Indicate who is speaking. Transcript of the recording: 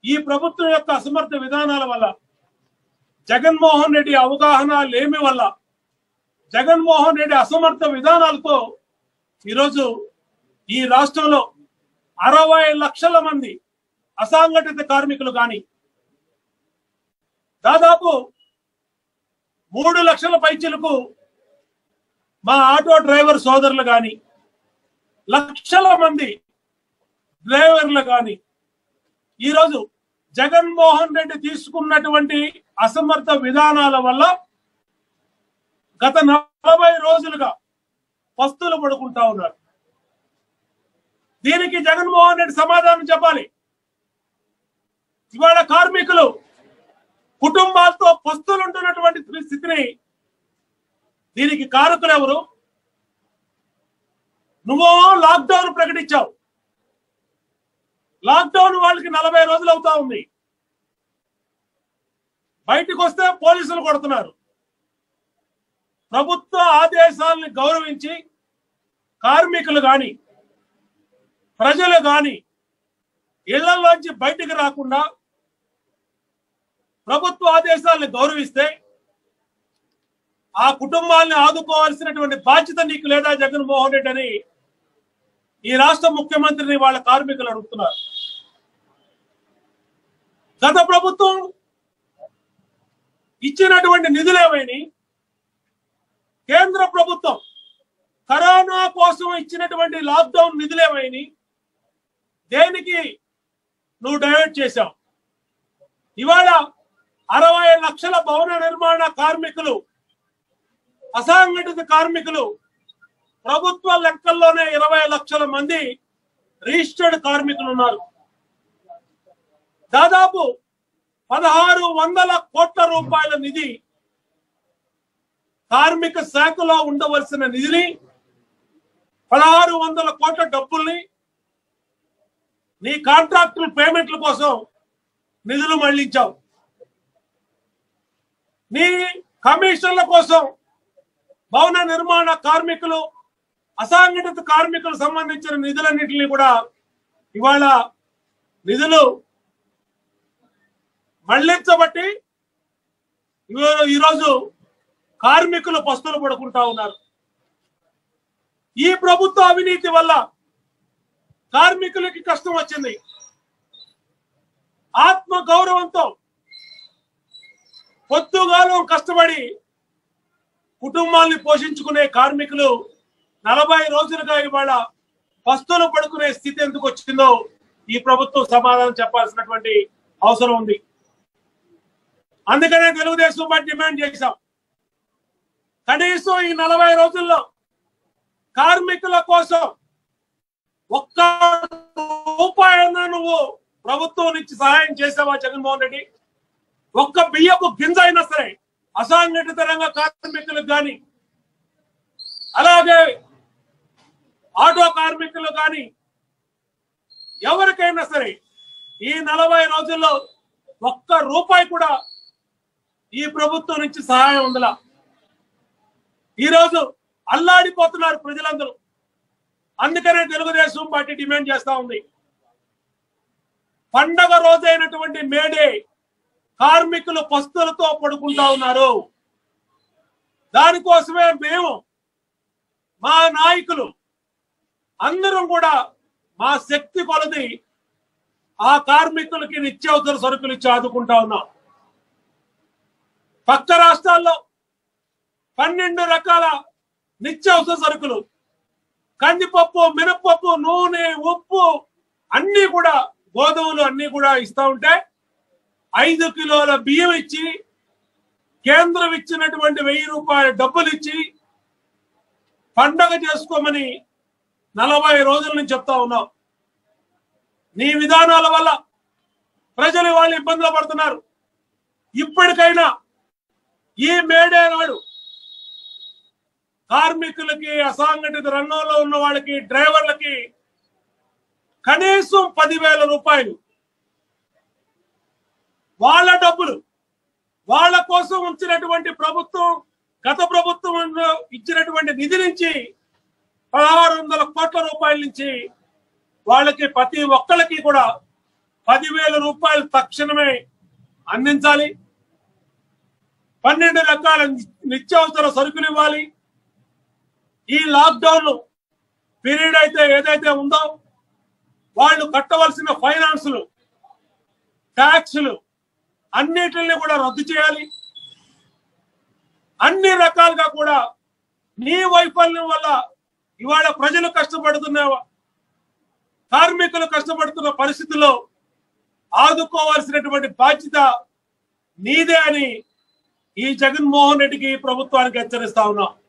Speaker 1: ఈ ప్రభుత్వం యొక్క అసమర్థ విధానాల వల్ల జగన్మోహన్ రెడ్డి అవగాహన లేమి వల్ల జగన్మోహన్ రెడ్డి అసమర్థ విధానాలతో ఈరోజు ఈ రాష్ట్రంలో అరవై లక్షల మంది అసంఘటిత కార్మికులు కానీ దాదాపు మూడు లక్షల పైచలకు మా ఆటో డ్రైవర్ సోదరులు కానీ లక్షల మంది డ్రైవర్లు కానీ ఈరోజు జగన్మోహన్ రెడ్డి తీసుకున్నటువంటి అసమర్థ విధానాల వల్ల గత నలభై రోజులుగా పస్తులు పడుకుంటా ఉన్నారు దీనికి జగన్మోహన్ రెడ్డి సమాధానం చెప్పాలి ఇవాళ కార్మికులు కుటుంబాలతో పస్తులు ఉంటున్నటువంటి స్థితిని దీనికి కారకులు ఎవరు నువ్వు లాక్డౌన్ ప్రకటించావు లాక్డౌన్ వాళ్ళకి నలభై రోజులు అవుతా ఉంది బయటకు వస్తే పోలీసులు కొడుతున్నారు ప్రభుత్వ ఆదేశాలను గౌరవించి కార్మికులు గాని ప్రజలు గాని ఇళ్లలోంచి బయటికి రాకుండా ప్రభుత్వ ఆదేశాలను గౌరవిస్తే ఆ కుటుంబాలను ఆదుకోవాల్సినటువంటి బాధ్యత నీకు లేదా జగన్మోహన్ రెడ్డి అని ఈ రాష్ట్ర ముఖ్యమంత్రిని వాళ్ళ కార్మికులు అడుగుతున్నారు గత ప్రభుత్వం ఇచ్చినటువంటి నిధులేమైనా కేంద్ర ప్రభుత్వం కరోనా కోసం ఇచ్చినటువంటి లాక్డౌన్ నిధులేమైనా దేనికి నువ్వు డైవర్ట్ చేశావు ఇవాళ అరవై లక్షల భవన నిర్మాణ కార్మికులు అసంఘటిత కార్మికులు ప్రభుత్వ లెక్కల్లోనే ఇరవై లక్షల మంది రిజిస్టర్డ్ కార్మికులు ఉన్నారు దాదాపు పదహారు వందల కోట్ల రూపాయల నిధి కార్మిక శాఖలో ఉండవలసిన నిధిని పదహారు వందల కోట్ల డబ్బుల్ని నీ కాంట్రాక్టుల పేమెంట్ల కోసం నిధులు మళ్లించావు నీ కమిషన్ల కోసం భవన నిర్మాణ కార్మికులు అసంఘటిత కార్మికులకు సంబంధించిన నిధులన్నింటినీ కూడా ఇవాళ నిధులు మళ్లించబట్టి ఇవా- ఈరోజు కార్మికులు పస్తులు పడుకుంటా ఉన్నారు ఈ ప్రభుత్వ అవినీతి వల్ల కార్మికులకి కష్టం వచ్చింది ఆత్మ గౌరవంతో పొద్దుగాలం కష్టపడి కుటుంబాల్ని పోషించుకునే కార్మికులు నలభై రోజులుగా ఇవాళ పస్తులు పడుకునే స్థితి ఎందుకు వచ్చిందో ఈ ప్రభుత్వం సమాధానం చెప్పాల్సినటువంటి అవసరం ఉంది అందుకనే తెలుగుదేశం పార్టీ డిమాండ్ చేశాం కనీసం ఈ నలభై రోజుల్లో కార్మికుల కోసం ఒక్క రూపాయన నువ్వు ప్రభుత్వం నుంచి సహాయం చేసావా జగన్మోహన్ రెడ్డి ఒక్క బియ్యపు గింజ అయినా సరే అసంఘటిత రంగ కార్మికులకు కానీ అలాగే ఆటో కార్మికులు కానీ ఎవరికైనా సరే ఈ నలభై రోజుల్లో ఒక్క రూపాయి కూడా ఈ ప్రభుత్వం నుంచి సహాయం ఉందలా ఈరోజు అల్లాడిపోతున్నారు ప్రజలందరూ అందుకనే తెలుగుదేశం పార్టీ డిమాండ్ చేస్తా ఉంది పండగ రోజైనటువంటి మేడే కార్మికులు పస్తులతో పడుకుంటా ఉన్నారు దానికోసమే మేము మా నాయకులు అందరం కూడా మా శక్తి కొలది ఆ కార్మికులకి నిత్యావసర సరుకులు ఇచ్చి ఆదుకుంటా ఉన్నాం పక్క రాష్ట్రాల్లో పన్నెండు రకాల నిత్యావసర సరుకులు కందిపప్పు మినపప్పు నూనె ఉప్పు అన్ని కూడా గోధుమలు అన్ని కూడా ఇస్తా ఉంటే ఐదు కిలోల బియ్యం ఇచ్చి కేంద్రం ఇచ్చినటువంటి వెయ్యి రూపాయల డబ్బులు ఇచ్చి పండగ చేసుకోమని నలభై రోజుల నుంచి చెప్తా ఉన్నాం నీ విధానాల వల్ల ప్రజలు వాళ్ళు ఇబ్బందులు పడుతున్నారు ఇప్పటికైనా ఈ మేడే నాడు కార్మికులకి అసంఘటిత రంగంలో ఉన్న వాళ్ళకి డ్రైవర్లకి కనీసం పదివేల రూపాయలు వాళ్ళ డబ్బులు వాళ్ళ కోసం ఉంచినటువంటి ప్రభుత్వం గత ప్రభుత్వం ఇచ్చినటువంటి నిధి నుంచి పదహారు వందల కోట్ల రూపాయల నుంచి వాళ్ళకి ప్రతి ఒక్కళ్ళకి కూడా పదివేల రూపాయలు తక్షణమే అందించాలి పన్నెండు రకాల నిత్యావసర సరుకులు ఇవ్వాలి ఈ లాక్డౌన్ పీరియడ్ అయితే ఏదైతే ఉందో వాళ్ళు కట్టవలసిన ఫైనాన్సులు ట్యాక్సులు అన్నిటిని కూడా రద్దు చేయాలి అన్ని రకాలుగా కూడా నీ వైఫల్యం వల్ల ఇవాళ ప్రజలు కష్టపడుతున్న కార్మికులు కష్టపడుతున్న పరిస్థితుల్లో ఆదుకోవాల్సినటువంటి బాధ్యత నీదే అని ఈ జగన్మోహన్ రెడ్డికి ఈ ప్రభుత్వానికి హెచ్చరిస్తా ఉన్నాం